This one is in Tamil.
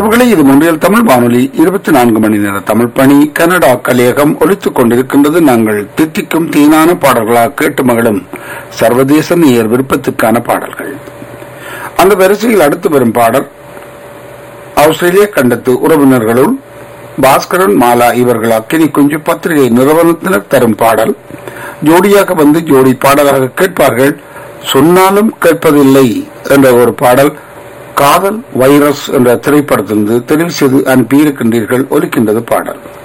உறவுகளை இது முன்றியல் தமிழ் வானொலி இருபத்தி நான்கு மணி நேர தமிழ் பணி கனடா கலையகம் ஒலித்துக் கொண்டிருக்கின்றது நாங்கள் தித்திக்கும் தீனான பாடல்களாக கேட்டு மகளும் சர்வதேச நேயர் விருப்பத்துக்கான பாடல்கள் அந்த வரிசையில் அடுத்து வரும் பாடல் ஆஸ்திரேலிய கண்டத்து உறவினர்களுள் பாஸ்கரன் மாலா இவர்கள் அக்கினி குஞ்சு பத்திரிகை நிறுவனத்தினர் தரும் பாடல் ஜோடியாக வந்து ஜோடி பாடலாக கேட்பார்கள் சொன்னாலும் கேட்பதில்லை என்ற ஒரு பாடல் காதல் வைரஸ் என்ற திரைப்படத்திலிருந்து தெரிவு செய்து அனுப்பியிருக்கின்றீர்கள் ஒலிக்கின்றது பாடல்